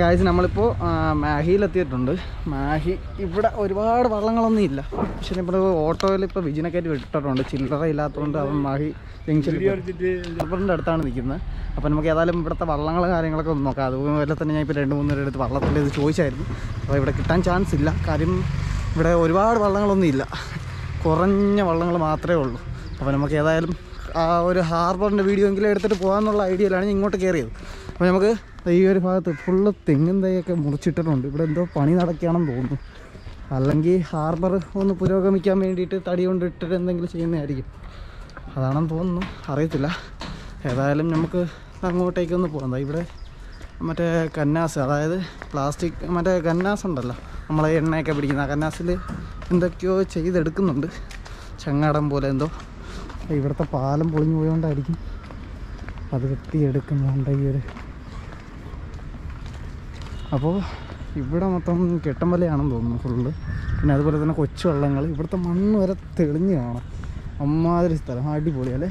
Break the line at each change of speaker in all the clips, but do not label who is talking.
Guys നമ്മളിപ്പോൾ മാഹിയിലെത്തിയിട്ടുണ്ട് മാഹി ഇവിടെ ഒരുപാട് വള്ളങ്ങളൊന്നും ഇല്ല പക്ഷേ ഇവിടെ ഓട്ടോയിൽ ഇപ്പോൾ വിജിനെ കയറ്റി വിട്ടിട്ടുണ്ട് ചില്ലറ ഇല്ലാത്തതുകൊണ്ട് അവൻ മാഹി ജംഗ്ഷനിൽ ഹാർബറിൻ്റെ അടുത്താണ് നിൽക്കുന്നത് അപ്പോൾ നമുക്ക് ഏതായാലും ഇവിടുത്തെ വള്ളങ്ങൾ കാര്യങ്ങളൊക്കെ ഒന്ന് നോക്കാം അതുപോലെ തന്നെ ഞാൻ ഇപ്പോൾ രണ്ട് മൂന്ന് പേരുടെ അടുത്ത് വള്ളത്തിൻ്റെ ഇത് ചോദിച്ചായിരുന്നു അപ്പോൾ ഇവിടെ കിട്ടാൻ ചാൻസ് ഇല്ല കാര്യം ഇവിടെ ഒരുപാട് വള്ളങ്ങളൊന്നും ഇല്ല കുറഞ്ഞ വള്ളങ്ങൾ മാത്രമേ ഉള്ളൂ അപ്പോൾ നമുക്ക് ഏതായാലും ആ ഒരു ഹാർബറിൻ്റെ വീഡിയോ എങ്കിലും എടുത്തിട്ട് പോകാമെന്നുള്ള ഐഡിയയിലാണ് ഞാൻ ഇങ്ങോട്ട് കയറിയത് അപ്പോൾ നമുക്ക് ഈ ഒരു ഭാഗത്ത് ഫുള്ള് തെങ്ങും തൈയൊക്കെ മുറിച്ചിട്ടിട്ടുണ്ട് ഇവിടെ എന്തോ പണി നടക്കുകയാണെന്ന് തോന്നുന്നു അല്ലെങ്കിൽ ഹാർബർ ഒന്ന് പുരോഗമിക്കാൻ വേണ്ടിയിട്ട് തടി കൊണ്ട് ഇട്ടിട്ട് എന്തെങ്കിലും ചെയ്യുന്നതായിരിക്കും അതാണെന്ന് തോന്നുന്നു അറിയത്തില്ല ഏതായാലും നമുക്ക് അങ്ങോട്ടേക്കൊന്ന് പോകാം ദാ ഇവിടെ മറ്റേ കന്നാസ് അതായത് പ്ലാസ്റ്റിക് മറ്റേ കന്നാസ് ഉണ്ടല്ലോ നമ്മളെ എണ്ണയൊക്കെ പിടിക്കുന്ന ആ കന്നാസിൽ എന്തൊക്കെയോ ചെയ്തെടുക്കുന്നുണ്ട് ചങ്ങാടം പോലെ എന്തോ ഇവിടുത്തെ പാലം പൊളിഞ്ഞു പോയോണ്ടായിരിക്കും അത് വെട്ടിയെടുക്കുന്നുണ്ട് ഈ ഒരു അപ്പോൾ ഇവിടെ മൊത്തം കെട്ടമ്പലയാണെന്ന് തോന്നുന്നു ഫുള്ള് പിന്നെ അതുപോലെ തന്നെ കൊച്ചു വള്ളങ്ങൾ ഇവിടുത്തെ മണ്ണ് വരെ തെളിഞ്ഞ് കാണാം അമ്മാതിരി സ്ഥലം അടിപൊളിയല്ലേ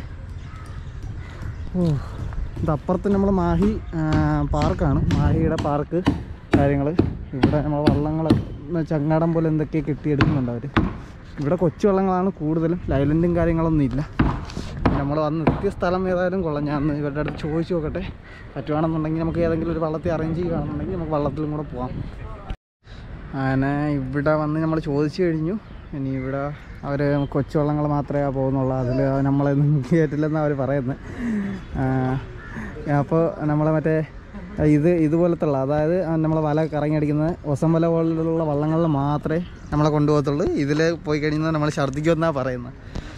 ഓ ഇത് അപ്പുറത്ത് നമ്മൾ മാഹി ആ, പാർക്കാണ് മാഹിയുടെ പാർക്ക് കാര്യങ്ങൾ ഇവിടെ നമ്മൾ വള്ളങ്ങൾ ചങ്ങാടം പോലെ എന്തൊക്കെ കെട്ടിയെടുക്കുന്നുണ്ട് അവർ ഇവിടെ കൊച്ചു വള്ളങ്ങളാണ് കൂടുതലും ലൈലൻറ്റും കാര്യങ്ങളൊന്നും ഇല്ല നമ്മൾ വന്ന് എത്തിയ സ്ഥലം ഏതായാലും കൊള്ളാം ഞാൻ ഒന്ന് ഇവരുടെ അടുത്ത് ചോദിച്ചു നോക്കട്ടെ പറ്റുവാണെന്നുണ്ടെങ്കിൽ നമുക്ക് ഏതെങ്കിലും ഒരു വള്ളത്തിൽ അറേഞ്ച് ചെയ്യുകയാണെന്നുണ്ടെങ്കിൽ നമുക്ക് വള്ളത്തിലും കൂടെ പോവാം അങ്ങനെ ഇവിടെ വന്ന് നമ്മൾ ചോദിച്ചു കഴിഞ്ഞു ഇനി ഇവിടെ അവർ കൊച്ചു വള്ളങ്ങൾ മാത്രമേ പോകുന്നുള്ളൂ അതിൽ നമ്മളൊന്നും കയറ്റില്ലെന്നാണ് അവർ പറയുന്നത് അപ്പോൾ നമ്മളെ മറ്റേ ഇത് ഇതുപോലത്തെ ഉള്ള അതായത് നമ്മളെ വല കറങ്ങിയടിക്കുന്ന ഒസം വല പോലുള്ള വള്ളങ്ങളിൽ മാത്രമേ നമ്മളെ കൊണ്ടുപോകത്തുള്ളൂ ഇതിൽ പോയി കഴിയുന്നത് നമ്മൾ ഛർദ്ദിക്കുമെന്നാണ് പറയുന്നത്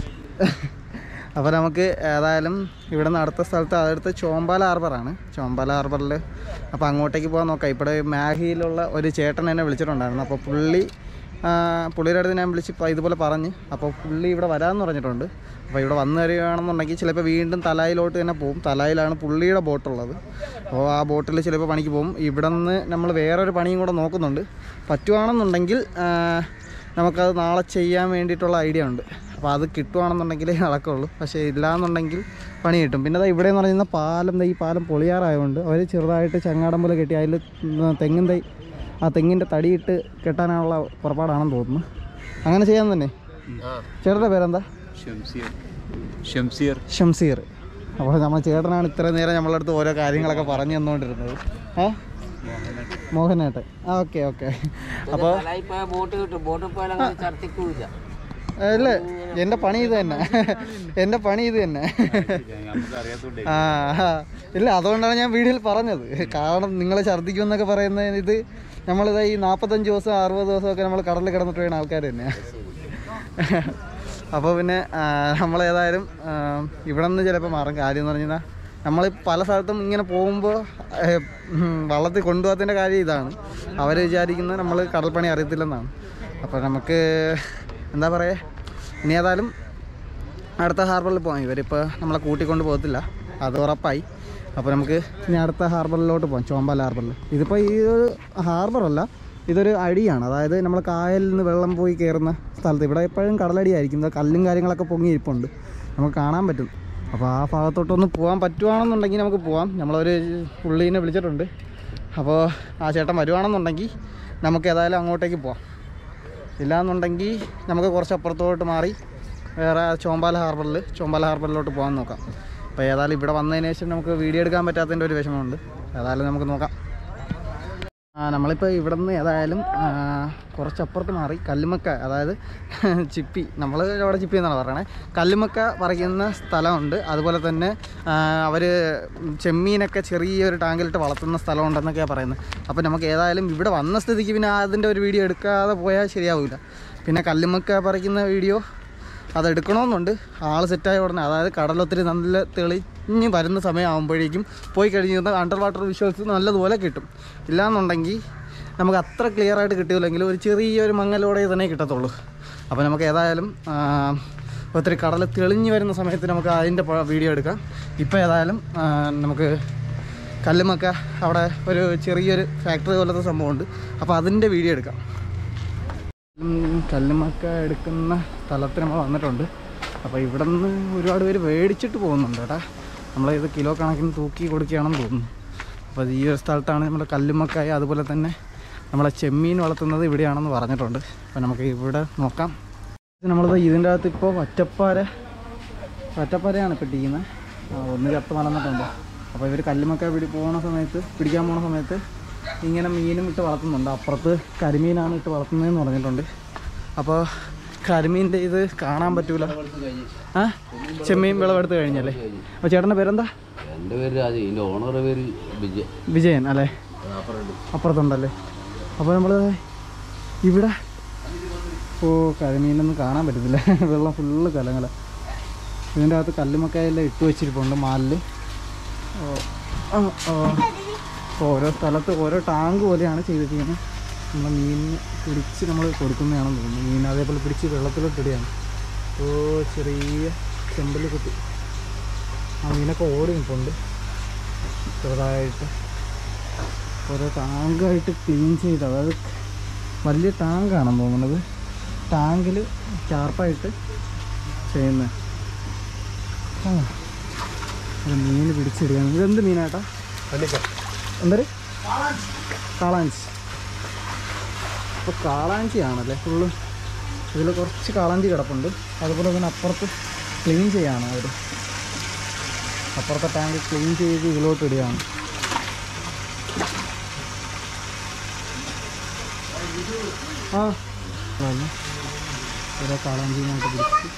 അപ്പോൾ നമുക്ക് ഏതായാലും ഇവിടെ നിന്ന് അടുത്ത സ്ഥലത്ത് അടുത്ത ചോമ്പാല ഹാർബറാണ് ചോമ്പാല ഹാർബറിൽ അപ്പോൾ അങ്ങോട്ടേക്ക് പോകാൻ നോക്കാം ഇവിടെ മാഹിയിലുള്ള ഒരു ചേട്ടൻ എന്നെ വിളിച്ചിട്ടുണ്ടായിരുന്നു അപ്പോൾ പുള്ളി ആ, പുള്ളിയുടെ അടുത്ത് ഞാൻ വിളിച്ച് ഇപ്പം ഇതുപോലെ പറഞ്ഞ് അപ്പോൾ പുള്ളി ഇവിടെ വരാമെന്ന് പറഞ്ഞിട്ടുണ്ട് അപ്പോൾ ഇവിടെ വന്നു തരികയാണെന്നുണ്ടെങ്കിൽ ചിലപ്പോൾ വീണ്ടും തലായിലോട്ട് തന്നെ പോകും തലായിലാണ് പുള്ളിയുടെ ബോട്ടുള്ളത് അപ്പോൾ ആ ബോട്ടിൽ ചിലപ്പോൾ പണിക്ക് പോകും ഇവിടെ നിന്ന് നമ്മൾ വേറൊരു പണിയും കൂടെ നോക്കുന്നുണ്ട് പറ്റുവാണെന്നുണ്ടെങ്കിൽ ആ, നമുക്കത് നാളെ ചെയ്യാൻ വേണ്ടിയിട്ടുള്ള ഐഡിയ ഉണ്ട് അപ്പോൾ അത് കിട്ടുവാണെന്നുണ്ടെങ്കിലേ നടക്കുള്ളൂ പക്ഷേ ഇല്ലാന്നുണ്ടെങ്കിൽ പണി കിട്ടും പിന്നെ ദാ ഇവിടെ എന്ന് പറയുന്ന പാലം ദാ ഈ പാലം പൊളിയാറായതുകൊണ്ട് അവർ ചെറുതായിട്ട് ചങ്ങാടം പോലെ കെട്ടി അതിൽ തെങ്ങിൻ തൈ ആ തെങ്ങിൻ്റെ തടിയിട്ട് കെട്ടാനുള്ള പുറപ്പാടാണെന്ന് തോന്നുന്നു അങ്ങനെ ചെയ്യാൻ തന്നെ ചേട്ടൻ്റെ പേരെന്താ
ഷംസീർ ഷംസീർ
ഷംസീർ അപ്പോൾ നമ്മൾ ചേട്ടനാണ് ഇത്ര നേരം നമ്മളെ അടുത്ത് ഓരോ കാര്യങ്ങളൊക്കെ പറഞ്ഞു തന്നുകൊണ്ടിരുന്നത് ഏ മോഹനേട്ടൻ ആ ഓക്കെ ഓക്കെ അപ്പോൾ
ഇപ്പൊ ബോട്ട് കിട്ടും ബോട്ട് പോയാൽ അങ്ങനെ ഛർദിക്കൂല
ഇല്ല എൻ്റെ പണി ഇത് തന്നെ എൻ്റെ പണി ഇത് തന്നെ
നമുക്ക് അറിയാത്തോണ്ടേ
ആ ആ. ഇല്ല അതുകൊണ്ടാണ് ഞാൻ വീഡിയോയിൽ പറഞ്ഞത് കാരണം നിങ്ങൾ ഛർദ്ദിക്കുമെന്നൊക്കെ പറയുന്നത് ഇത് നമ്മളിത് ഈ നാൽപ്പത്തഞ്ച് ദിവസം അറുപത് ദിവസമൊക്കെ നമ്മൾ കടലിൽ കിടന്നിട്ട് വേണം ആൾക്കാർ തന്നെയാണ് അപ്പോൾ പിന്നെ ആ, നമ്മളേതായാലും ആ, ഇവിടെ നിന്ന് ചിലപ്പോൾ മാറും കാര്യം എന്ന് പറഞ്ഞാൽ നമ്മൾ പല സ്ഥലത്തും ഇങ്ങനെ പോകുമ്പോൾ വള്ളത്തിൽ കൊണ്ടുപോകാത്തതിൻ്റെ കാര്യം ഇതാണ് അവർ വിചാരിക്കുന്നത് നമ്മൾ കടൽപ്പണി അറിയത്തില്ലെന്നാണ് അപ്പോൾ നമുക്ക് എന്താ പറയുക ഇനി ഏതായാലും അടുത്ത ഹാർബറിൽ പോകാം ഇവരിപ്പോൾ നമ്മളെ കൂട്ടിക്കൊണ്ട് പോകത്തില്ല അത് ഉറപ്പായി അപ്പോൾ നമുക്ക് ഇനി അടുത്ത ഹാർബറിലോട്ട് പോകാം ചോമ്പാല ഹാർബറിൽ ഇതിപ്പോൾ ഈ ഒരു ഹാർബറല്ല ഇതൊരു അടിയാണ് അതായത് നമ്മൾ കായലിൽ നിന്ന് വെള്ളം പോയി കയറുന്ന സ്ഥലത്ത് ഇവിടെ എപ്പോഴും കടലടിയായിരിക്കും ഇത് കല്ലും കാര്യങ്ങളൊക്കെ പൊങ്ങി ഇരിപ്പുണ്ട് നമുക്ക് കാണാൻ പറ്റും അപ്പോൾ ആ ഭാഗത്തോട്ടൊന്ന് പോകാൻ പറ്റുവാണെന്നുണ്ടെങ്കിൽ നമുക്ക് പോവാം നമ്മളൊരു പുള്ളീനെ വിളിച്ചിട്ടുണ്ട് അപ്പോൾ ആ ചേട്ടൻ വരുവാണെന്നുണ്ടെങ്കിൽ നമുക്ക് ഏതായാലും അങ്ങോട്ടേക്ക് പോവാം ഇല്ലാന്നുണ്ടെങ്കിൽ നമുക്ക് കുറച്ച് അപ്പുറത്തോട്ട് മാറി വേറെ ചോമ്പാല ഹാർബറിൽ ചോമ്പാല ഹാർബറിലോട്ട് പോകാൻ നോക്കാം അപ്പോൾ ഏതായാലും ഇവിടെ വന്നതിന് ശേഷം നമുക്ക് വീഡിയോ എടുക്കാൻ പറ്റാത്തതിൻ്റെ ഒരു വിഷമമുണ്ട് ഏതായാലും നമുക്ക് നോക്കാം ആ നമ്മളിപ്പോൾ ഇവിടെ നിന്ന് ഏതായാലും ആ, കുറച്ച് അപ്പുറത്ത് മാറി കല്ലുമക്ക അതായത് ചിപ്പി നമ്മൾ അവിടെ ചിപ്പി എന്നാണ് പറയണേ കല്ലുമക്ക പറിക്കുന്ന സ്ഥലമുണ്ട് അതുപോലെ തന്നെ അവർ ചെമ്മീനൊക്കെ ചെറിയൊരു ടാങ്കിലിട്ട് വളർത്തുന്ന സ്ഥലമുണ്ടെന്നൊക്കെയാണ് പറയുന്നത് അപ്പോൾ നമുക്ക് ഏതായാലും ഇവിടെ വന്ന സ്ഥിതിക്ക് പിന്നെ അതിൻ്റെ ഒരു വീഡിയോ എടുക്കാതെ പോയാൽ ശരിയാവില്ല പിന്നെ കല്ലുമക്ക പറിക്കുന്ന വീഡിയോ അതെടുക്കണമെന്നുണ്ട് ആൾ സെറ്റായ ഉടനെ അതായത് കടലൊത്തിരി നല്ല തെളിഞ്ഞ് വരുന്ന സമയമാകുമ്പോഴേക്കും പോയി കഴിഞ്ഞ് അണ്ടർ വാട്ടർ വിഷ്വൽസ് നല്ലതുപോലെ കിട്ടും ഇല്ലാന്നുണ്ടെങ്കിൽ നമുക്ക് അത്ര ക്ലിയർ ആയിട്ട് കിട്ടിയില്ലെങ്കിൽ ഒരു ചെറിയൊരു മങ്ങലോടെ തന്നെ കിട്ടത്തുള്ളൂ അപ്പോൾ നമുക്ക് ഏതായാലും ആ, ഒത്തിരി കടൽ തെളിഞ്ഞ് വരുന്ന സമയത്ത് നമുക്ക് അതിൻ്റെ വീഡിയോ എടുക്കാം ഇപ്പോൾ ഏതായാലും ആ, നമുക്ക് കല്ലുമൊക്കെ അവിടെ ഒരു ചെറിയൊരു ഫാക്ടറി പോലത്തെ സംഭവമുണ്ട് അപ്പോൾ അതിൻ്റെ വീഡിയോ എടുക്കാം ഉം, കല്ലുമക്ക എടുക്കുന്ന സ്ഥലത്ത് നമ്മൾ വന്നിട്ടുണ്ട് അപ്പോൾ ഇവിടെ നിന്ന് ഒരുപാട് പേര് മേടിച്ചിട്ട് പോകുന്നുണ്ട് കേട്ടാ നമ്മളിത് കിലോ കണക്കിന് തൂക്കി കൊടുക്കുകയാണെന്ന് തോന്നുന്നു അപ്പോൾ ഈ ഒരു സ്ഥലത്താണ് നമ്മുടെ കല്ലുമ്മക്കായ അതുപോലെ തന്നെ നമ്മളെ ചെമ്മീൻ വളർത്തുന്നത് ഇവിടെയാണെന്ന് പറഞ്ഞിട്ടുണ്ട് അപ്പോൾ നമുക്ക് ഇവിടെ നോക്കാം നമ്മളിത് ഇതിൻ്റെ അകത്ത് ഇപ്പോൾ ഒറ്റപ്പാര ഒറ്റപ്പാരയാണ് ഇപ്പോൾ ഇട്ടിരിക്കുന്നത് ആ, ഒന്ന് ചത്ത് വളർന്നിട്ടുണ്ട് അപ്പോൾ ഇവർ കല്ലുമക്ക പിടി പോണ സമയത്ത് പിടിക്കാൻ പോണ സമയത്ത് ഇങ്ങനെ മീനും ഇട്ട് വളർത്തുന്നുണ്ട് അപ്പുറത്ത് കരിമീനാണ് ഇട്ട് വളർത്തുന്നതെന്ന് പറഞ്ഞിട്ടുണ്ട് അപ്പോൾ കരിമീൻ്റെ ഇത് കാണാൻ പറ്റൂല ആ ചെമ്മീൻ വിളവെടുത്ത് കഴിഞ്ഞല്ലേ അപ്പോൾ ചേട്ടൻ്റെ പേരെന്താ
എൻ്റെ പേര് രാജ ഇതിൻ്റെ ഓണറുടെ പേര് വിജയ്
വിജയൻ അല്ലേ അപ്പുറത്തുണ്ടല്ലേ അപ്പോൾ നമ്മൾ ഇവിടെ ഓ കരിമീനൊന്നും കാണാൻ പറ്റത്തില്ല വെള്ളം ഫുള്ള് കലങ്ങല ഇതിൻ്റെ അകത്ത് കല്ലുമക്കായെല്ലാം ഇട്ട് വെച്ചിരിപ്പുണ്ട് മാലിൽ ഓ, ഓ. ഓരോ സ്ഥലത്ത് ഓരോ ടാങ്ക് പോലെയാണ് ചെയ്തിരിക്കുന്നത് നമ്മൾ മീനിന് പിടിച്ച് നമ്മൾ കൊടുക്കുന്നതാണെന്ന് തോന്നുന്നു മീൻ അതേപോലെ പിടിച്ച് വെള്ളത്തിലോട്ട് ഇടുകയാണ് ഓ ചെറിയ ചെമ്പൽ കുത്തി ആ മീനൊക്കെ ഓടി നിൽപ്പുണ്ട് ചെറുതായിട്ട് ഓരോ ടാങ്കായിട്ട് ക്ലീൻ ചെയ്ത് അതായത് വലിയ ടാങ്കാണെന്ന് തോന്നുന്നത് ടാങ്കിൽ ചാർപ്പായിട്ട് ചെയ്യുന്നത് ആ ഒരു മീൻ പിടിച്ചിടുകയാണ് ഇതെന്ത് മീനാട്ടാ എന്തൊരു കാളാഞ്ചി അപ്പോൾ കാളാഞ്ചി ആണല്ലേ ഫുള്ള് ഇതിൽ കുറച്ച് കാളാഞ്ചി കിടപ്പുണ്ട് അതുപോലെ തന്നെ അപ്പുറത്ത് ക്ലീൻ ചെയ്യാണ് അവർ അപ്പുറത്തെ ടാങ്ക് ക്ലീൻ ചെയ്ത് ഇതിലോട്ട് ഇടുകയാണ് ആ അതല്ല ഓരോ കാളാഞ്ചിനായിട്ട് പിടിച്ച്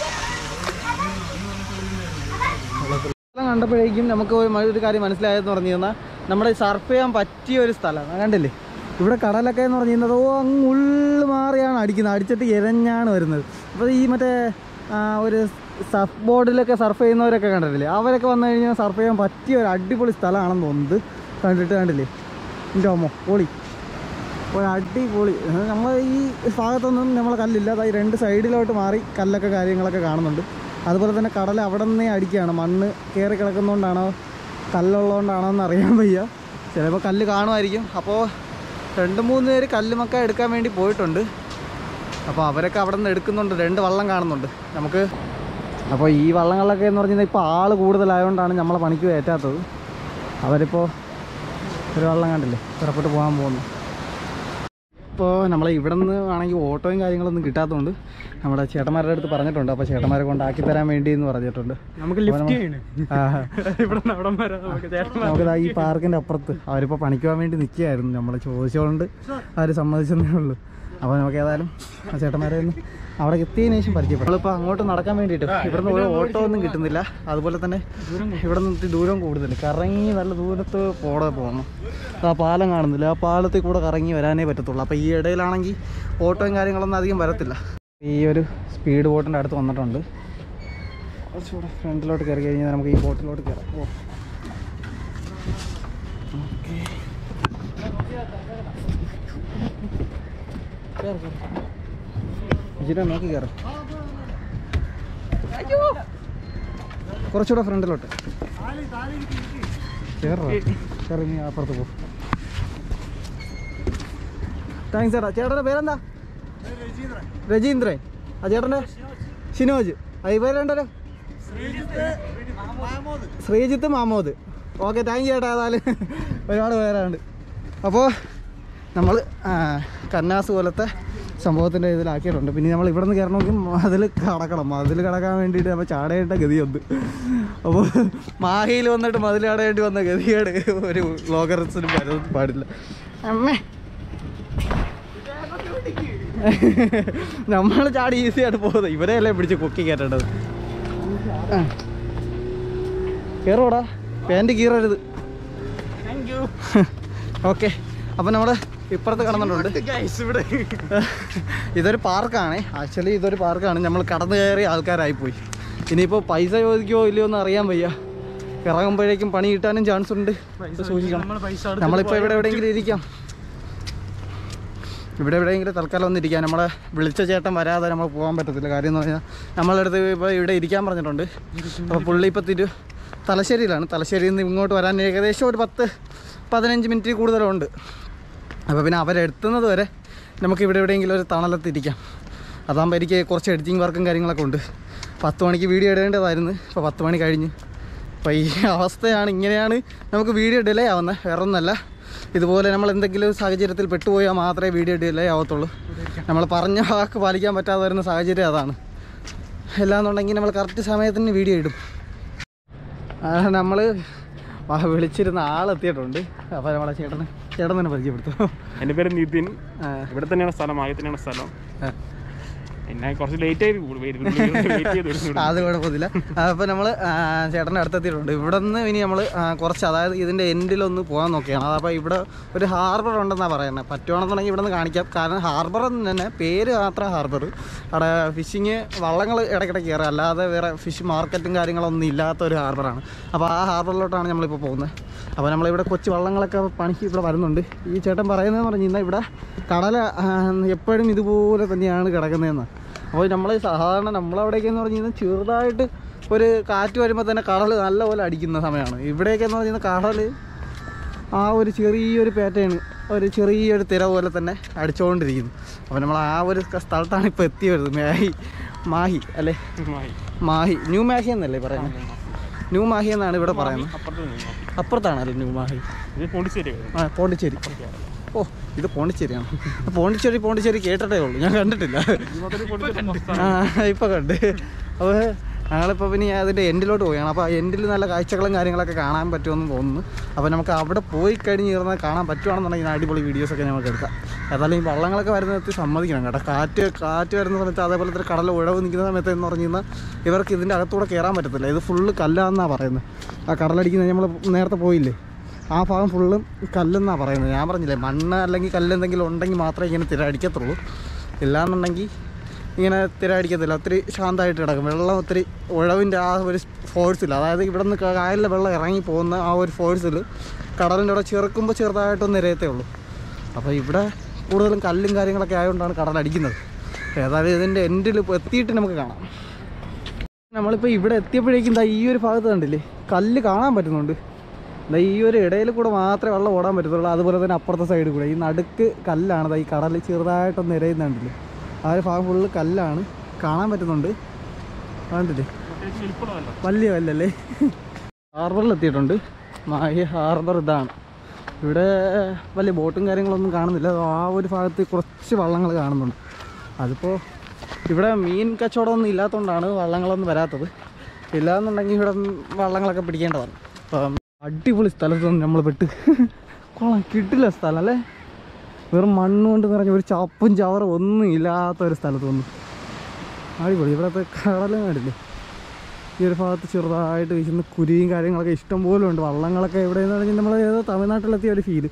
സ്ഥലം കണ്ടപ്പോഴേക്കും നമുക്ക് ഒരു മ- ഒരു കാര്യം മനസ്സിലായെന്ന് പറഞ്ഞു കഴിഞ്ഞാൽ നമ്മുടെ സർഫ് ചെയ്യാൻ പറ്റിയ ഒരു സ്ഥലമാണ് കണ്ടില്ലേ ഇവിടെ കടലൊക്കെ എന്ന് പറഞ്ഞു കഴിഞ്ഞാൽ ഓ അങ്ങ് ഉള്ളു മാറിയാണ് അടിക്കുന്നത് അടിച്ചിട്ട് എരഞ്ഞാണ് വരുന്നത് അപ്പോൾ ഈ മറ്റേ ആ, ഒരു സർഫ് ബോർഡിലൊക്കെ സർഫ് ചെയ്യുന്നവരൊക്കെ കണ്ടിട്ടില്ലേ അവരൊക്കെ വന്നു കഴിഞ്ഞാൽ സർഫ് ചെയ്യാൻ പറ്റിയ ഒരു അടിപൊളി സ്ഥലമാണെന്ന് തോന്നുന്നത് കണ്ടിട്ട് കണ്ടില്ലേ എൻ്റെ അമ്മോ പൊളി ഒരു അടിപൊളി നമ്മൾ ഈ ഭാഗത്തൊന്നും നമ്മൾ കല്ലില്ല അതായത് ഈ രണ്ട് സൈഡിലോട്ട് മാറി കല്ലൊക്കെ കാര്യങ്ങളൊക്കെ കാണുന്നുണ്ട് അതുപോലെ തന്നെ കടൽ അവിടെ നിന്നേ അടിക്കുകയാണ് മണ്ണ് കയറി കിടക്കുന്നതുകൊണ്ടാണോ കല്ലുള്ളതുകൊണ്ടാണോ എന്ന് അറിയാൻ വയ്യ ചിലപ്പോൾ കല്ല് കാണുമായിരിക്കും അപ്പോൾ രണ്ട് മൂന്ന് പേര് കല്ലുമൊക്കെ എടുക്കാൻ വേണ്ടി പോയിട്ടുണ്ട് അപ്പോൾ അവരൊക്കെ അവിടെ നിന്ന് എടുക്കുന്നുണ്ട് രണ്ട് വള്ളം കാണുന്നുണ്ട് നമുക്ക് അപ്പോൾ ഈ വള്ളങ്ങളിലൊക്കെ എന്ന് പറഞ്ഞാൽ ഇപ്പോൾ ആൾ കൂടുതലായതുകൊണ്ടാണ് നമ്മളെ പണിക്ക് കയറ്റാത്തത് അവരിപ്പോൾ ഒരു വള്ളം കണ്ടില്ലേ പുറപ്പെട്ട് പോകാൻ പോകുന്നു ഇപ്പോൾ നമ്മൾ ഇവിടെ നിന്ന് ആണെങ്കിൽ ഓട്ടോയും കാര്യങ്ങളൊന്നും കിട്ടാത്തതുകൊണ്ട് നമ്മുടെ ചേട്ടന്മാരുടെ അടുത്ത് പറഞ്ഞിട്ടുണ്ട് അപ്പോൾ ചേട്ടന്മാരെ കൊണ്ടാക്കി തരാൻ വേണ്ടി എന്ന് പറഞ്ഞിട്ടുണ്ട്
നമുക്ക്
അപ്പോൾ
ലിഫ്റ്റ്
നമ്മ-
ചെയ്യണ്
ആ,
ഇവിടെ നിന്ന് അവിടം വരെ നമുക്ക് ചേട്ടൻ
നമുക്കിതാ ഈ പാർക്കിൻ്റെ അപ്പുറത്ത് അവരിപ്പോൾ പണിക്കുവാൻ വേണ്ടി നിൽക്കുകയായിരുന്നു നമ്മൾ ചോദിച്ചുകൊണ്ട് അവർ സമ്മതിച്ചതേ ഉള്ളൂ അപ്പോൾ നമുക്ക് ഏതായാലും ആ ചേട്ടന്മാരെ ഒന്ന് അവിടെ എത്തിയതിനു ശേഷം പരിചയപ്പെടും നമ്മളിപ്പോൾ അങ്ങോട്ട് നടക്കാൻ വേണ്ടിയിട്ട് ഇവിടുന്ന് ഒരു ഓട്ടോ ഒന്നും കിട്ടുന്നില്ല അതുപോലെ തന്നെ ഇവിടെ നിന്ന് ദൂരം കൂടുതൽ കറങ്ങി നല്ല ദൂരത്ത് പോടെ പോകണം ആ പാലം കാണുന്നില്ല ആ പാലത്തിൽ കൂടെ കറങ്ങി വരാനേ പറ്റത്തുള്ളൂ അപ്പോൾ ഈ ഇടയിലാണെങ്കിൽ ഓട്ടോയും കാര്യങ്ങളൊന്നും അധികം വരത്തില്ല ഈ ഒരു സ്പീഡ് ബോട്ടിൻ്റെ അടുത്ത് വന്നിട്ടുണ്ട് കുറച്ചുകൂടെ ഫ്രണ്ടിലോട്ട് കയറി കഴിഞ്ഞാൽ നമുക്ക് ഈ ബോട്ടിലോട്ട് കയറാം ഓ ഓക്കെ വിജിനെ നോക്കി കയറാം കുറച്ചുകൂടെ ഫ്രണ്ടിലോട്ട് കയറാം കയറി നീ അപ്പുറത്ത് പോ താങ്ക്സ് ചേട്ടാ ചേട്ടൻ്റെ പേരെന്താ രജീന്ദ്രൻ ആ ചേട്ടൻ്റെ ഷിനോജ് ആ ഈ പേരുണ്ടല്ലോ ശ്രീജിത്ത് മാമോദ് ഓക്കെ താങ്ക് യു ചേട്ടാ ഏതായാലും ഒരുപാട് പേരുണ്ട് അപ്പോൾ നമ്മൾ കന്നാസ് പോലത്തെ സംഭവത്തിൻ്റെ ഇതിലാക്കിയിട്ടുണ്ട് പിന്നെ നമ്മൾ ഇവിടെ നിന്ന് കയറണമെങ്കിൽ മതിൽ കടക്കണം മതിൽ കടക്കാൻ വേണ്ടിയിട്ട് നമ്മൾ ചാടേണ്ട ഗതിയുണ്ട് അപ്പോൾ മാഹിയിൽ വന്നിട്ട് മതിൽ ചാടേണ്ടി വന്ന ഗതികേട് ഒരു വ്ളോഗർസിനും പരത് പാടില്ല അമ്മേ നമ്മൾ ചാടി ഈസി ആയിട്ട് പോകുന്നത് ഇവരെയല്ലേ പിടിച്ച് കൊക്കി കയറ്റേണ്ടത് കയറോടാ പാൻറ് കീറരുത് ഓക്കെ അപ്പം നമ്മൾ ഇപ്പുറത്ത് കടന്നിട്ടുണ്ട്
ഇവിടെ
ഇതൊരു പാർക്കാണ് ആക്ച്വലി ഇതൊരു പാർക്കാണ് നമ്മൾ കടന്നു കയറിയ ആൾക്കാരായിപ്പോയി ഇനിയിപ്പോൾ പൈസ ചോദിക്കുമോ ഇല്ലയോ എന്ന് അറിയാൻ വയ്യ ഇറങ്ങുമ്പോഴേക്കും പണി കിട്ടാനും ചാൻസ് ഉണ്ട് ഇത് സൂക്ഷിക്കണം
നമ്മൾ പൈസ
നമ്മളിപ്പോൾ ഇവിടെ എവിടെയെങ്കിലും ഇരിക്കാം ഇവിടെ എവിടെയെങ്കിലും തൽക്കാലം ഒന്ന് ഇരിക്കാം നമ്മളെ വിളിച്ച ചേട്ടൻ വരാതെ നമ്മൾ പോകാൻ പറ്റത്തില്ല കാര്യം എന്ന് പറഞ്ഞാൽ നമ്മളടുത്ത് ഇപ്പോൾ ഇവിടെ ഇരിക്കാൻ പറഞ്ഞിട്ടുണ്ട് അപ്പോൾ പുള്ളി ഇപ്പോൾ തിരു തലശ്ശേരിയിലാണ് തലശ്ശേരിയിൽ നിന്ന് ഇങ്ങോട്ട് വരാൻ ഏകദേശം ഒരു പത്ത് പതിനഞ്ച് മിനിറ്റ് കൂടുതലുണ്ട് അപ്പോൾ പിന്നെ അവരെത്തുന്നത് വരെ നമുക്ക് ഇവിടെ എവിടെയെങ്കിലും ഒരു തണലത്ത് ഇരിക്കാം അതാകുമ്പോൾ എനിക്ക് കുറച്ച് എഡിറ്റിംഗ് വർക്കും കാര്യങ്ങളൊക്കെ ഉണ്ട് പത്ത് മണിക്ക് വീഡിയോ ഇടേണ്ടതായിരുന്നു ഇപ്പോൾ പത്ത് മണി കഴിഞ്ഞ് അപ്പോൾ ഈ അവസ്ഥയാണ് ഇങ്ങനെയാണ് നമുക്ക് വീഡിയോ ഡിലേ ആവുന്നത് വേറെ ഒന്നല്ല ഇതുപോലെ നമ്മൾ എന്തെങ്കിലും സാഹചര്യത്തിൽ പെട്ടുപോയാൽ മാത്രമേ വീഡിയോ ഡിലേ ആവത്തുള്ളൂ നമ്മൾ പറഞ്ഞ വാക്ക് പാലിക്കാൻ പറ്റാതെ വരുന്ന സാഹചര്യം അതാണ് അല്ലാന്നുണ്ടെങ്കിൽ നമ്മൾ കറക്റ്റ് സമയത്തിന് വീഡിയോ ഇടും നമ്മൾ വിളിച്ചിരുന്ന ആളെത്തിയിട്ടുണ്ട് അപ്പോൾ നമ്മളെ ചേട്ടന് ചേട്ടൻ തന്നെ പരിചയപ്പെടുത്തും
എൻ്റെ പേര് നിതിൻ
ആ,
ഇവിടെ തന്നെയാണ് സ്ഥലം ആകെ തന്നെയാണ് സ്ഥലം
ആ.
പിന്നെ കുറച്ച് ലേറ്റ് ആയി വെയിറ്റ് ചെയ്ത് വരുന്നുണ്ട്.
അത് കുഴപ്പമില്ല അപ്പോൾ നമ്മൾ ചേട്ടൻ്റെ അടുത്തെത്തിയിട്ടുണ്ട് ഇവിടെ നിന്ന് ഇനി നമ്മൾ കുറച്ച് അതായത് ഇതിൻ്റെ എൻഡിലൊന്ന് പോകാൻ നോക്കിയാണ് അതപ്പോൾ ഇവിടെ ഒരു ഹാർബർ ഉണ്ടെന്നാണ് പറയുന്നത് പറ്റുവാണെന്നുണ്ടെങ്കിൽ ഇവിടെ നിന്ന് കാണിക്കാം കാരണം ഹാർബർ എന്ന് തന്നെ പേര് മാത്രം ഹാർബർ അവിടെ ഫിഷിങ് വള്ളങ്ങൾ ഇടയ്ക്കിടയ്ക്ക് കയറുക അല്ലാതെ വേറെ ഫിഷ് മാർക്കറ്റും കാര്യങ്ങളൊന്നും ഇല്ലാത്ത ഒരു ഹാർബറാണ് അപ്പോൾ ആ ഹാർബറിലോട്ടാണ് നമ്മളിപ്പോൾ പോകുന്നത് അപ്പോൾ നമ്മളിവിടെ കൊച്ചു വള്ളങ്ങളൊക്കെ പണിക്ക് ഇവിടെ വരുന്നുണ്ട് ഈ ചേട്ടൻ പറയുന്നതെന്ന് പറഞ്ഞു കഴിഞ്ഞാൽ ഇവിടെ കടല ആ, എപ്പോഴും ഇതുപോലെ തന്നെയാണ് കിടക്കുന്നതെന്ന് അപ്പോൾ നമ്മൾ സാധാരണ നമ്മളവിടേക്ക് എന്ന് പറഞ്ഞു കഴിഞ്ഞാൽ ചെറുതായിട്ട് ഒരു കാറ്റ് വരുമ്പോൾ തന്നെ കടൽ നല്ലപോലെ അടിക്കുന്ന സമയമാണ് ഇവിടെയൊക്കെ എന്ന് പറഞ്ഞു കഴിഞ്ഞാൽ കടൽ ആ ഒരു ചെറിയൊരു പാറ്റേൺ ഒരു ചെറിയൊരു തിര പോലെ തന്നെ അടിച്ചുകൊണ്ടിരിക്കുന്നു അപ്പോൾ നമ്മൾ ആ ഒരു സ്ഥലത്താണ് ഇപ്പോൾ എത്തി വരുന്നത് മാഹി മാഹി അല്ലേ
മായി.
മാഹി ന്യൂ മാഹി എന്നല്ലേ പറയുന്നത് ന്യൂ മാഹി എന്നാണ് ഇവിടെ പറയുന്നത്
അപ്പുറത്ത് നിന്ന് നോക്കി.
അപ്പുറത്താണല്ലേ ന്യൂ മാഹി
ഇത് പോണ്ടിച്ചേരി
ആ പോണ്ടിച്ചേരി ഓ ഇത് പോണ്ടിച്ചേരിയാണ് പോണ്ടിച്ചേരി പോണ്ടിച്ചേരി കേട്ടിട്ടേ ഉള്ളൂ ഞാൻ കണ്ടിട്ടില്ല ആ ഇപ്പം കണ്ട് അപ്പോൾ ഞങ്ങളിപ്പോൾ പിന്നെ അതിൻ്റെ എൻഡിലോട്ട് പോവുകയാണ് അപ്പോൾ ആ എൻഡിൽ നല്ല കാഴ്ചകളും കാര്യങ്ങളൊക്കെ കാണാൻ പറ്റുമെന്ന് തോന്നുന്നു അപ്പോൾ നമുക്ക് അവിടെ പോയി കഴിഞ്ഞ് ഇരുന്നാൽ കാണാൻ പറ്റുവാണെന്നുണ്ടെങ്കിൽ അടിപൊളി വീഡിയോസൊക്കെ നമുക്ക് എടുക്കാം ഏതായാലും ഈ വള്ളങ്ങളൊക്കെ വരുന്നതിന് സമ്മതിക്കണം കേട്ടോ കാറ്റ് കാറ്റ് വരുന്ന സമയത്ത് അതേപോലെ തന്നെ കടൽ ഉഴവ് നിൽക്കുന്ന സമയത്ത് എന്ന് പറഞ്ഞു കഴിഞ്ഞാൽ ഇവർക്ക് ഇതിൻ്റെ അകത്തൂടെ കയറാൻ പറ്റത്തില്ല ഇത് ഫുള്ള് കല്ലാന്നാണ് പറയുന്നത് ആ കടലടിക്കുന്നത് നമ്മൾ നേരത്തെ പോയില്ലേ ആ ഭാഗം ഫുള്ളും കല്ലെന്നാണ് പറയുന്നത് ഞാൻ പറഞ്ഞില്ലേ മണ്ണ് അല്ലെങ്കിൽ കല്ല് എന്തെങ്കിലും ഉണ്ടെങ്കിൽ മാത്രമേ ഇങ്ങനെ തിര അടിക്കത്തുള്ളൂ ഇല്ലാന്നുണ്ടെങ്കിൽ ഇങ്ങനെ തിര അടിക്കത്തില്ല ഒത്തിരി ശാന്തമായിട്ട് കിടക്കും വെള്ളം ഒത്തിരി ഉഴവിൻ്റെ ആ ഒരു ഫോഴ്സിൽ അതായത് ഇവിടെ നിന്ന് കായലിലെ വെള്ളം ഇറങ്ങി പോകുന്ന ആ ഒരു ഫോഴ്സിൽ കടലിൻ്റെ അവിടെ ചെറുക്കുമ്പോൾ ചെറുതായിട്ടൊന്ന് ഇരയത്തേ ഉള്ളൂ അപ്പോൾ ഇവിടെ കൂടുതലും കല്ലും കാര്യങ്ങളൊക്കെ ആയതുകൊണ്ടാണ് കടൽ അടിക്കുന്നത് ഏതായാലും ഇതിൻ്റെ എൻഡിൽ എത്തിയിട്ട് നമുക്ക് കാണാം നമ്മളിപ്പോൾ ഇവിടെ എത്തിയപ്പോഴേക്കും ദാ ഈ ഒരു ഭാഗത്ത് കണ്ടില്ലേ കല്ല് കാണാൻ പറ്റുന്നുണ്ട് ദാ ഈ ഒരു ഇടയിൽ കൂടെ മാത്രമേ വെള്ളം ഓടാൻ പറ്റത്തുള്ളൂ അതുപോലെ തന്നെ അപ്പുറത്തെ സൈഡിൽ കൂടെ ഈ നടുക്ക് കല്ലാണ് ദാ ഈ കടൽ ചെറുതായിട്ടൊന്ന് ഇരയുന്നുണ്ടല്ലേ ആ ഒരു ഭാഗം ഫുള്ള് കല്ലാണ് കാണാൻ പറ്റുന്നുണ്ട് കണ്ടില്ലേ
ശില്പമല്ല
വലിയ കല്ലല്ലേ ഹാർബറിൽ എത്തിയിട്ടുണ്ട് മാഹി ഹാർബർ ഇതാണ് ഇവിടെ വലിയ ബോട്ടും കാര്യങ്ങളൊന്നും കാണുന്നില്ല ആ ഒരു ഭാഗത്ത് കുറച്ച് വള്ളങ്ങൾ കാണുന്നുണ്ട് അതിപ്പോൾ ഇവിടെ മീൻ കച്ചവടമൊന്നും ഇല്ലാത്തതുകൊണ്ടാണ് വള്ളങ്ങളൊന്നും വരാത്തത് ഇല്ലാന്നുണ്ടെങ്കിൽ ഇവിടെ വള്ളങ്ങളൊക്കെ പിടിക്കേണ്ടതാണ് അപ്പം അടിപൊളി സ്ഥലത്ത് നമ്മൾ പെട്ട് കൊള്ളാം കിട്ടില്ല സ്ഥലം അല്ലേ വെറും മണ്ണ് കൊണ്ട് നിറഞ്ഞ ഒരു ചപ്പും ചവറും ഒന്നും ഇല്ലാത്ത ഒരു സ്ഥലത്ത് വന്നു അടിപൊളി ഇവിടുത്തെ കടലും കണ്ടില്ലേ ഈ ഒരു ഭാഗത്ത് ചെറുതായിട്ട് വീശുന്ന കുരിയും കാര്യങ്ങളൊക്കെ ഇഷ്ടം പോലെ ഉണ്ട് വള്ളങ്ങളൊക്കെ എവിടെയെന്ന് പറഞ്ഞാൽ നമ്മൾ ഏതോ തമിഴ്നാട്ടിലെത്തിയ ഒരു ഫീല്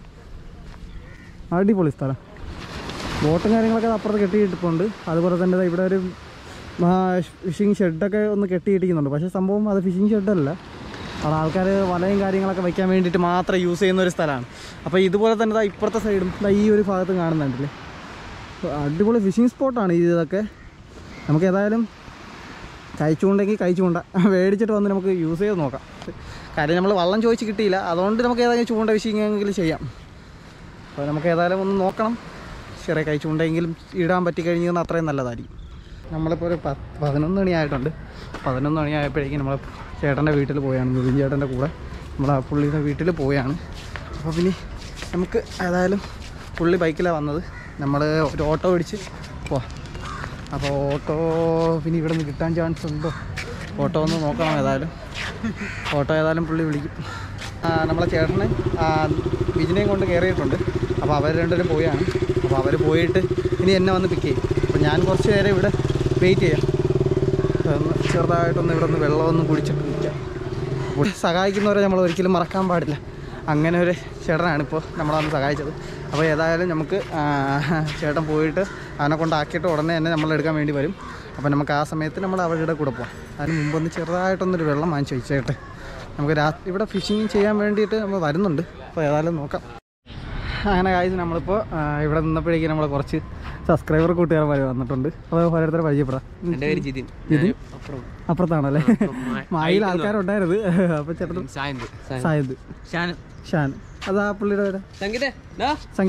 അടിപൊളി സ്ഥലം ബോട്ടും കാര്യങ്ങളൊക്കെ അപ്പുറത്ത് കെട്ടിയിട്ടിട്ടുണ്ട് അതുപോലെ തന്നെ ദാ ഇവിടെ ഒരു ഫിഷിംഗ് ഷെഡൊക്കെ ഒന്ന് കെട്ടിയിട്ടിരിക്കുന്നുണ്ട് പക്ഷേ സംഭവം അത് ഫിഷിംഗ് ഷെഡല്ല അവിടെ ആൾക്കാർ വലയും കാര്യങ്ങളൊക്കെ വയ്ക്കാൻ വേണ്ടിയിട്ട് മാത്രം യൂസ് ചെയ്യുന്ന ഒരു സ്ഥലമാണ് അപ്പോൾ ഇതുപോലെ തന്നെ ദാ ഇപ്പുറത്തെ സൈഡും ദാ ഈ ഒരു ഭാഗത്തും കാണുന്നുണ്ടല്ലേ അടിപൊളി ഫിഷിംഗ് സ്പോട്ടാണ് ഇതൊക്കെ നമുക്ക് ഏതായാലും കഴിച്ചുകൊണ്ടെങ്കിൽ കഴിച്ചുകൊണ്ട മേടിച്ചിട്ട് വന്ന് നമുക്ക് യൂസ് ചെയ്ത് നോക്കാം കാര്യം നമ്മൾ വള്ളം ചോദിച്ച് കിട്ടിയില്ല അതുകൊണ്ട് നമുക്ക് ഏതായാലും ചൂണ്ട വിഷയമെങ്കിലും ചെയ്യാം അപ്പോൾ നമുക്ക് ഏതായാലും ഒന്ന് നോക്കണം ചെറിയ കൈ ചൂണ്ടെങ്കിലും ഇടാൻ പറ്റി കഴിഞ്ഞാൽ അത്രയും നല്ലതായിരിക്കും നമ്മളിപ്പോൾ ഒരു പത്ത് പതിനൊന്ന് മണിയായിട്ടുണ്ട് പതിനൊന്ന് മണിയായപ്പോഴേക്കും നമ്മൾ ചേട്ടൻ്റെ വീട്ടിൽ പോയാണ് നിതിൻ ചേട്ടൻ്റെ കൂടെ നമ്മൾ ആ പുള്ളിയുടെ വീട്ടിൽ പോയാണ് അപ്പോൾ പിന്നെ നമുക്ക് ഏതായാലും പുള്ളി ബൈക്കിലാണ് വന്നത് നമ്മൾ ഒരു ഓട്ടോ പിടിച്ച് പോവാം അപ്പോൾ ഓട്ടോ പിന്നെ ഇവിടെ നിന്ന് കിട്ടാൻ ചാൻസ് ഉണ്ടോ ഓട്ടോ ഒന്ന് നോക്കണം ഏതായാലും ഓട്ടോ ഏതായാലും പുള്ളി വിളിക്കും ആ, നമ്മളെ ചേട്ടന് ആ, ബിജിനെയും കൊണ്ട് കയറിയിട്ടുണ്ട് അപ്പോൾ അവർ രണ്ടുപേരും പോയാണ് അപ്പോൾ അവർ പോയിട്ട് ഇനി എന്നെ വന്ന് പിക്ക് ചെയ്യും അപ്പോൾ ഞാൻ കുറച്ച് നേരം ഇവിടെ വെയിറ്റ് ചെയ്യാം ഒന്ന് ചെറുതായിട്ടൊന്ന് ഇവിടെ ഒന്ന് വെള്ളമൊന്നും കുടിച്ചിട്ട് നിൽക്കാം അപ്പോൾ സഹായിക്കുന്നവരെ നമ്മൾ ഒരിക്കലും മറക്കാൻ പാടില്ല അങ്ങനെ ഒരു ചേട്ടനാണ് ഇപ്പോൾ നമ്മളെ വന്ന് സഹായിച്ചത് അപ്പോൾ ഏതായാലും നമുക്ക് ആ, ചേട്ടൻ പോയിട്ട് അവനെ കൊണ്ടാക്കിയിട്ട് ഉടനെ തന്നെ നമ്മൾ എടുക്കാൻ വേണ്ടി വരും അപ്പോൾ നമുക്ക് ആ സമയത്ത് നമ്മൾ അവരുടെ കൂടെ പോകാം അതിന് മുമ്പ് ഒന്ന് ചെറുതായിട്ടൊന്നൊരു വെള്ളം വാങ്ങിച്ച് വെച്ചേട്ടെ നമുക്ക് രാത്രി ഇവിടെ ഫിഷിങ് ചെയ്യാൻ വേണ്ടിയിട്ട് നമ്മൾ വരുന്നുണ്ട് അപ്പോൾ ഏതായാലും നോക്കാം അങ്ങനെ കാര്യം നമ്മളിപ്പോൾ ആ, ഇവിടെ നിന്നപ്പോഴേക്കും നമ്മൾ കുറച്ച് സബ്സ്ക്രൈബർ കൂട്ടുകാരന്മാർ വന്നിട്ടുണ്ട് അപ്പോൾ ഓരോരുത്തരെ പരിചയപ്പെടാം
എൻ്റെ പേര് ജിതിൻ
ജിതിൻ?
അപ്പുറം
അപ്പുറത്താണല്ലേ
മായ-
മായിൽ ആൾക്കാരുണ്ടായിരുന്നു അപ്പോൾ ചേട്ടൻ
സായന്ത്
സായത്
ഷാൻ
ഷാൻ അതാ പുള്ളിയുടെ പേര്
സംഗീത ഡാ
സംഗീത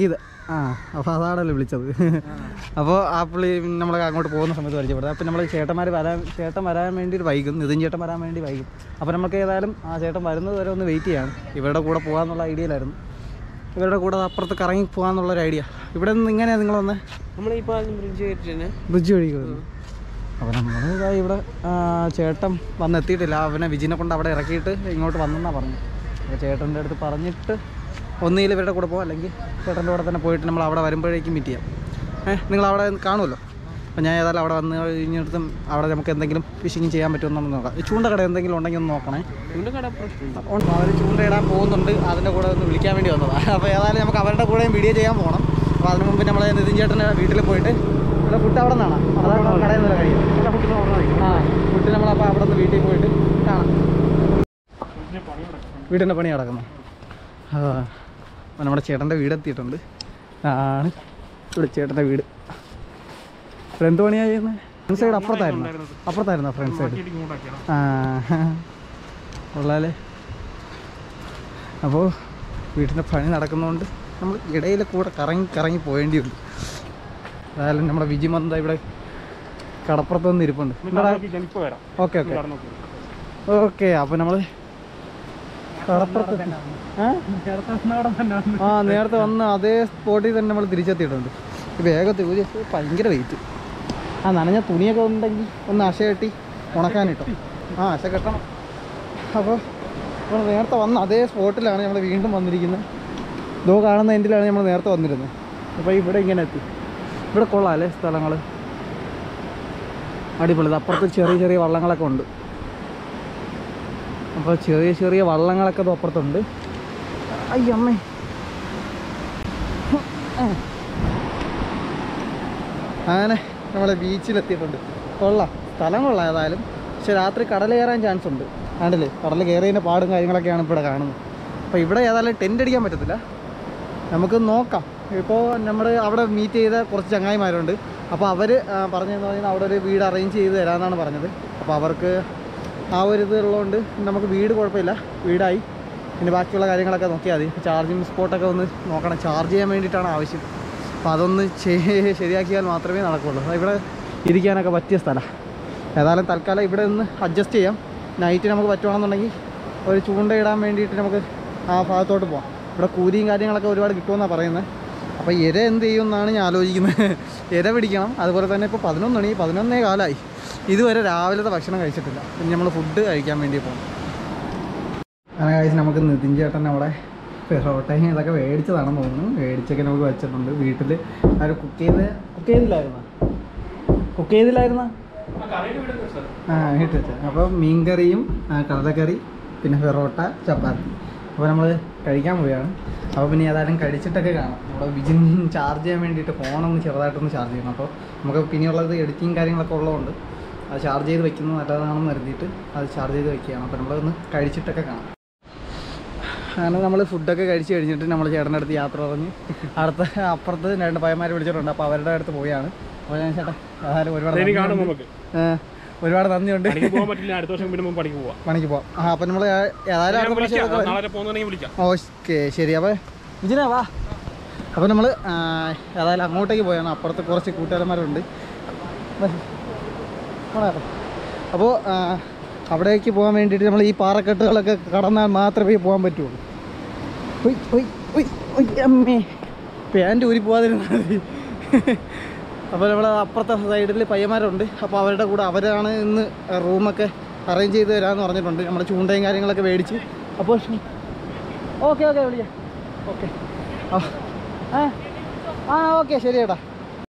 ആ അപ്പോൾ അതാണല്ലോ വിളിച്ചത് അപ്പോൾ ആ പുള്ളി നമ്മൾ അങ്ങോട്ട് പോകുന്ന സമയത്ത് പരിചയപ്പെടുന്നത് അപ്പോൾ നമ്മൾ ചേട്ടന്മാർ വരാൻ ചേട്ടൻ വരാൻ വേണ്ടി വൈകും നിതിൻ ചേട്ടൻ വരാൻ വേണ്ടി വൈകും അപ്പോൾ നമുക്ക് ഏതായാലും ആ ചേട്ടൻ വരുന്നത് വരെ ഒന്ന് വെയിറ്റ് ചെയ്യണം ഇവരുടെ കൂടെ പോകാമെന്നുള്ള ഐഡിയയിലായിരുന്നു ഇവരുടെ കൂടെ അപ്പുറത്ത് കറങ്ങി പോകാമെന്നുള്ളൊരു ഐഡിയ ഇവിടെ നിന്ന് ഇങ്ങനെയാണ് നിങ്ങൾ വന്ന്
നമ്മളീ പാലം ബ്രിഡ്ജ് കയറ്റിട്ട്
ബ്രിഡ്ജ് വഴി വരുന്നു അപ്പോൾ നമ്മൾ ഇതാ ഇവിടെ ആ, ചേട്ടൻ വന്ന് എത്തിയിട്ടില്ല അവനെ വിജിനെ കൊണ്ട് അവിടെ ഇറക്കിയിട്ട് ഇങ്ങോട്ട് വന്നെന്നാണ് പറഞ്ഞു അപ്പോൾ ചേട്ടൻ്റെ അടുത്ത് പറഞ്ഞിട്ട് ഒന്നുകിൽ ഇവരുടെ കൂടെ പോകാം അല്ലെങ്കിൽ ചേട്ടൻ്റെ കൂടെ തന്നെ പോയിട്ട് നമ്മൾ അവിടെ വരുമ്പോഴേക്കും മീറ്റ് ചെയ്യാം ഏഹ് നിങ്ങൾ അവിടെ കാണുമല്ലോ അപ്പോൾ ഞാൻ ഏതായാലും അവിടെ വന്ന് കഴിഞ്ഞിടത്തും അവിടെ നമുക്ക് എന്തെങ്കിലും ഫിഷിങ് ചെയ്യാൻ പറ്റുമെന്ന് നമുക്ക് നോക്കാം ഈ ചൂണ്ടക്കട എന്തെങ്കിലും ഉണ്ടെങ്കിൽ ഒന്ന് നോക്കണേ
ഇവിടെ കട പ്രശ്നമുണ്ട്
അവർ ചൂണ്ടയിടാൻ പോകുന്നുണ്ട് അതിൻ്റെ കൂടെ ഒന്ന് വിളിക്കാൻ വേണ്ടി വന്നതാണ് അപ്പോൾ ഏതായാലും നമുക്ക് അവരുടെ കൂടെയും വീഡിയോ ചെയ്യാൻ പോകണം അപ്പോൾ അതിന് മുമ്പ് നമ്മൾ നിതിൻ ചേട്ടൻ്റെ വീട്ടിൽ പോയിട്ട് ഇവിടെ ഫുഡ് അവിടെ നിന്നാണ് അതാണ് കടയിൽ നിന്ന് കഴിയും ആ ഫുഡ് നമ്മളപ്പോൾ അവിടെ നിന്ന് വീട്ടിൽ പോയിട്ട് കാണാം വീടിൻ്റെ പണി നടക്കുന്നു ആ അപ്പോൾ നമ്മുടെ ചേട്ടൻ്റെ വീട് എത്തിയിട്ടുണ്ട് ആണ് ഇവിടെ ചേട്ടൻ്റെ വീട് ഇവിടെ എന്ത് പണിയാണ് ചെയ്യുന്നത് ഫ്രണ്ട് സൈഡ് അപ്പുറത്തായിരുന്നു അപ്പുറത്തായിരുന്നു ഫ്രണ്ട് സൈഡ്
ഇങ്ങോട്ടാക്കിയാണ്
ആ കൊള്ളാലേ അപ്പോൾ വീട്ടിൻ്റെ പണി നടക്കുന്നതുകൊണ്ട് നമ്മൾ ഇടയിൽ കൂടെ കറങ്ങി കറങ്ങി പോയേണ്ടിയുണ്ട് അതായാലും നമ്മുടെ വിജി മന്ത ഇവിടെ കടപ്പുറത്ത് വന്ന് ഇരിപ്പുണ്ട്
ഇപ്പൊ വരാം
ഓക്കെ ഓക്കെ ഓക്കെ അപ്പോൾ നമ്മൾ കടപ്പുറത്ത് ഏ? ആ നേരത്തെ വന്ന് അതേ സ്പോട്ടിൽ തന്നെ നമ്മൾ തിരിച്ചെത്തിയിട്ടുണ്ട് ഈ വേഗത്തിൽ ഒരു ഭയങ്കര വെയിറ്റ് ആ നനഞ്ഞ തുണിയൊക്കെ ഉണ്ടെങ്കിൽ ഒന്ന് അശ കെട്ടി ഉണക്കാനിട്ടോ ആ അശ കെട്ടണം അപ്പോൾ നമ്മൾ നേരത്തെ വന്ന അതേ സ്പോട്ടിലാണ് നമ്മൾ വീണ്ടും വന്നിരിക്കുന്നത് ഇതോ കാണുന്ന എൻഡിലാണ് നമ്മൾ നേരത്തെ വന്നിരുന്നത് അപ്പോൾ ഇവിടെ ഇങ്ങനെ എത്തി ഇവിടെ കൊള്ളാം അല്ലേ സ്ഥലങ്ങൾ അടിപൊളി ഇത് അപ്പുറത്ത് ചെറിയ ചെറിയ വള്ളങ്ങളൊക്കെ ഉണ്ട് അപ്പോൾ ചെറിയ ചെറിയ വള്ളങ്ങളൊക്കെ ഇത് അപ്പുറത്തുണ്ട് അയ്യമ്മേ അങ്ങനെ നമ്മൾ ബീച്ചിലെത്തിയിട്ടുണ്ട് കൊള്ളാം സ്ഥലം കൊള്ളാം ഏതായാലും പക്ഷെ രാത്രി കടൽ കയറാൻ ചാൻസ് ഉണ്ട് കണ്ടില്ലേ കടൽ കയറിയതിൻ്റെ പാടും കാര്യങ്ങളൊക്കെയാണ് ഇപ്പോൾ ഇവിടെ കാണുന്നത് അപ്പോൾ ഇവിടെ ഏതായാലും ടെൻ്റ് അടിക്കാൻ പറ്റത്തില്ല നമുക്ക് നോക്കാം ഇപ്പോൾ നമ്മൾ അവിടെ മീറ്റ് ചെയ്ത കുറച്ച് ചങ്ങായിമാരുണ്ട് അപ്പോൾ അവർ പറഞ്ഞതെന്ന് പറഞ്ഞാൽ അവിടെ ഒരു വീട് അറേഞ്ച് ചെയ്ത് തരാമെന്നാണ് പറഞ്ഞത് അപ്പോൾ അവർക്ക് ആ ഒരു ഇത് ഉള്ളതുകൊണ്ട് നമുക്ക് വീട് കുഴപ്പമില്ല വീടായി പിന്നെ ബാക്കിയുള്ള കാര്യങ്ങളൊക്കെ നോക്കിയാൽ മതി ചാർജിങ് സ്പോട്ടൊക്കെ ഒന്ന് നോക്കണം ചാർജ് ചെയ്യാൻ വേണ്ടിയിട്ടാണ് ആവശ്യം അപ്പോൾ അതൊന്ന് ചെയ്- ശരിയാക്കിയാൽ മാത്രമേ നടക്കുകയുള്ളൂ അത് ഇവിടെ ഇരിക്കാനൊക്കെ പറ്റിയ സ്ഥലമാണ് ഏതായാലും തൽക്കാലം ഇവിടെ നിന്ന് അഡ്ജസ്റ്റ് ചെയ്യാം നൈറ്റ് നമുക്ക് പറ്റുവാണെന്നുണ്ടെങ്കിൽ ഒരു ചൂണ്ടയിടാൻ വേണ്ടിയിട്ട് നമുക്ക് ആ ഭാഗത്തോട്ട് പോകാം ഇവിടെ കൂലിയും കാര്യങ്ങളൊക്കെ ഒരുപാട് കിട്ടുമെന്നാണ് പറയുന്നത് അപ്പോൾ ഇര എന്ത് ചെയ്യും എന്നാണ് ഞാൻ ആലോചിക്കുന്നത് ഇര പിടിക്കണം അതുപോലെ തന്നെ ഇപ്പോൾ പതിനൊന്ന് മണി പതിനൊന്നേ കാലമായി ഇതുവരെ രാവിലത്തെ ഭക്ഷണം കഴിച്ചിട്ടില്ല പിന്നെ നമ്മൾ ഫുഡ് കഴിക്കാൻ വേണ്ടി പോകും അങ്ങനെ കഴിച്ച് നമുക്ക് നിതിൻ ചേട്ടൻ അവിടെ പെറോട്ടയും ഇതൊക്കെ മേടിച്ചതാണെന്ന് തോന്നുന്നു മേടിച്ചൊക്കെ നമുക്ക് വെച്ചിട്ടുണ്ട് വീട്ടിൽ അവർ കുക്ക് ചെയ്ത് കുക്ക് ചെയ്തില്ലായിരുന്ന കുക്ക് ചെയ്തില്ലായിരുന്ന ആ വീട്ടിൽ വെച്ച അപ്പോൾ മീൻകറിയും ആ, കടലക്കറി പിന്നെ പെറോട്ട ചപ്പാത്തി അപ്പോൾ നമ്മൾ കഴിക്കാൻ പോവുകയാണ് അപ്പോൾ പിന്നെ ഏതായാലും കഴിച്ചിട്ടൊക്കെ കാണാം നമ്മുടെ വിജിൻ ചാർജ് ചെയ്യാൻ വേണ്ടിയിട്ട് ഫോണൊന്ന് ചെറുതായിട്ടൊന്ന് ചാർജ് ചെയ്യണം അപ്പോൾ നമുക്ക് പിന്നെയുള്ളത് എഡിറ്റിങ് കാര്യങ്ങളൊക്കെ ഉള്ളതുകൊണ്ട് അത് ചാർജ് ചെയ്ത് വെക്കുന്നത് നല്ലതാണെന്ന് കരുതിയിട്ട് അത് ചാർജ് ചെയ്ത് വെക്കുകയാണ് അപ്പോൾ നമ്മളൊന്ന് കഴിച്ചിട്ടൊക്കെ കാണാം അങ്ങനെ നമ്മൾ ഫുഡൊക്കെ കഴിച്ച് കഴിഞ്ഞിട്ട് നമ്മൾ ചേട്ടൻ്റെ അടുത്ത് യാത്ര പറഞ്ഞ് അടുത്ത അപ്പുറത്ത് രണ്ട് പയ്യന്മാർ വിളിച്ചിട്ടുണ്ട് അപ്പോൾ അവരുടെ അടുത്ത് പോയാണ് അപ്പോൾ ഞാൻ ചേട്ടാ ഏതായാലും ഒരുപാട്
ഇനി കാണാം
നന്ദിയുണ്ട്.
നമുക്ക്
ഏ, ഒരുപാട് നന്ദിയുണ്ട്
പണിക്ക് പോകാൻ പറ്റില്ല അടുത്ത വർഷം പിന്നെ നമുക്ക് പണിക്ക് പോവാം
പണിക്ക് പോവാം ആ അപ്പം നമ്മൾ ഏതായാലും
ഞാൻ
അടുത്ത പ്രാവശ്യം
വിളിക്കാം
ഒക്കെ വരും.
നാളെ പോകുന്നുണ്ടെങ്കിൽ വിളിക്കാം
ഓക്കെ ശരി അപ്പോൾ വിജിന വാ അപ്പോൾ നമ്മൾ ഏതായാലും അങ്ങോട്ടേക്ക് പോയാണ് അപ്പുറത്ത് കുറച്ച് കൂട്ടുകാരന്മാരുണ്ട് അപ്പോൾ അവിടേക്ക് പോകാൻ വേണ്ടിയിട്ട് നമ്മൾ ഈ പാറക്കെട്ടുകളൊക്കെ കടന്നാൽ മാത്രമേ പോകാൻ പറ്റുള്ളൂ ഉയ്, ഉയ്, ഉയ്, ഉയ്, അമ്മേ പാൻറ്റ് ഊരി പോകാതിരുന്നാൽ മതി അപ്പോൾ നമ്മൾ അപ്പുറത്തെ സൈഡിൽ പയ്യന്മാരുണ്ട് അപ്പോൾ അവരുടെ കൂടെ അവരാണ് ഇന്ന് റൂമൊക്കെ അറേഞ്ച് ചെയ്ത് തരാമെന്ന് പറഞ്ഞിട്ടുണ്ട് നമ്മുടെ ചൂണ്ടയും കാര്യങ്ങളൊക്കെ മേടിച്ച് അപ്പോൾ ഓക്കെ ഓക്കെ വിളിക്കാം ഓക്കെ ആ ആ ഓക്കെ ശരി ചേട്ടാ